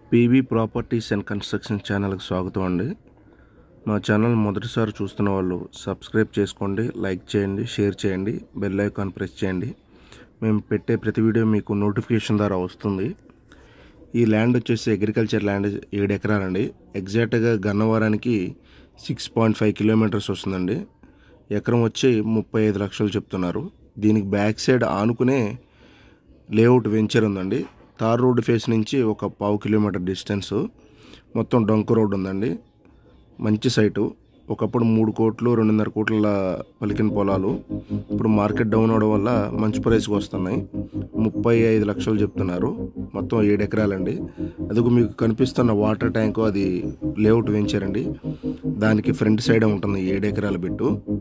PV properties and construction ఛానల్కి స్వాగతం అండి మా ఛానల్ మొదటిసారి చూస్తున్న వాళ్ళు సబ్స్క్రైబ్ చేసుకోండి లైక్ చేయండి షేర్ చేయండి బెల్ ఐకాన్ ప్రెస్ చేయండి మేము పెట్టే ప్రతి వీడియో మీకు నోటిఫికేషన్ ద్వారా వస్తుంది ఈ ల్యాండ్ వచ్చేసి అగ్రికల్చర్ ల్యాండ్ ఏడు ఎకరాలండి ఎగ్జాక్ట్గా గన్నవరానికి సిక్స్ పాయింట్ ఫైవ్ కిలోమీటర్స్ వస్తుందండి ఎకరం వచ్చి ముప్పై ఐదు లక్షలు చెప్తున్నారు దీనికి బ్యాక్ సైడ్ ఆనుకునే లేఅవుట్ వెంచర్ ఉందండి తార్ రోడ్ ఫేస్ నుంచి ఒక పావు కిలోమీటర్ డిస్టెన్స్ మొత్తం డొంక రోడ్ ఉందండి మంచి సైటు ఒకప్పుడు మూడు కోట్లు రెండున్నర కోట్ల పలికిన పొలాలు ఇప్పుడు మార్కెట్ డౌన్ అవడం వల్ల మంచి ప్రైస్కి వస్తున్నాయి ముప్పై ఐదు లక్షలు చెప్తున్నారు మొత్తం ఏడు ఎకరాలండి అదిగో మీకు కనిపిస్తున్న వాటర్ ట్యాంకు అది లేఅవుట్ వెంచర్ అండి దానికి ఫ్రంట్ సైడ్ ఉంటుంది ఏడు ఎకరాల బిట్టు